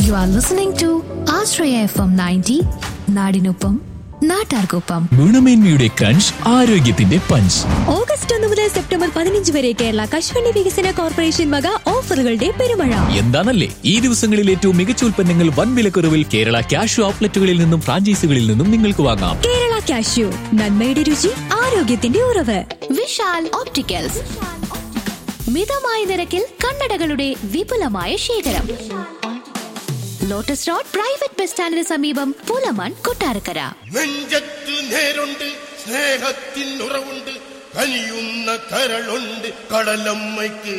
You are listening to Ashraya FM 90, നാടിനൊപ്പം നാട്ടാർക്കൊപ്പം ഗുണമേന്മയുടെ ക്രഞ്ച് ആരോഗ്യത്തിന്റെ പഞ്ച് ഓഗസ്റ്റ് ഒന്ന് മുതൽ സെപ്റ്റംബർ പതിനഞ്ച് വരെ കേരള കശുവണ്ടി വികസന കോർപ്പറേഷൻ വക ഓഫറുകളുടെ പെരുമഴ എന്താണല്ലേ ഈ ദിവസങ്ങളിൽ ഏറ്റവും മികച്ച ഉൽപ്പന്നങ്ങൾ വൻ വിലക്കുറവിൽ കേരള ക്യാഷ് ഔട്ട്ലെറ്റുകളിൽ നിന്നും ഫ്രാഞ്ചൈസികളിൽ നിന്നും നിങ്ങൾക്ക് വാങ്ങാം കേരള കാഷ്യൂ നന്മയുടെ രുചി ആരോഗ്യത്തിന്റെ ഉറവ് വിശാൽ ഓപ്റ്റിക്കൽസ് മിതമായ നിരക്കിൽ കണ്ണടകളുടെ വിപുലമായ ശേഖരം ലോട്ടസ് റോഡ് പ്രൈവറ്റ് ബസ് സ്റ്റാൻഡിന് സമീപം പുലമൺ കൊട്ടാരക്കര നെഞ്ചത്തു നേരുണ്ട് സ്നേഹത്തിൻ ഉറവുണ്ട് കനിയുന്ന കരളുണ്ട് കടലമ്മയ്ക്ക്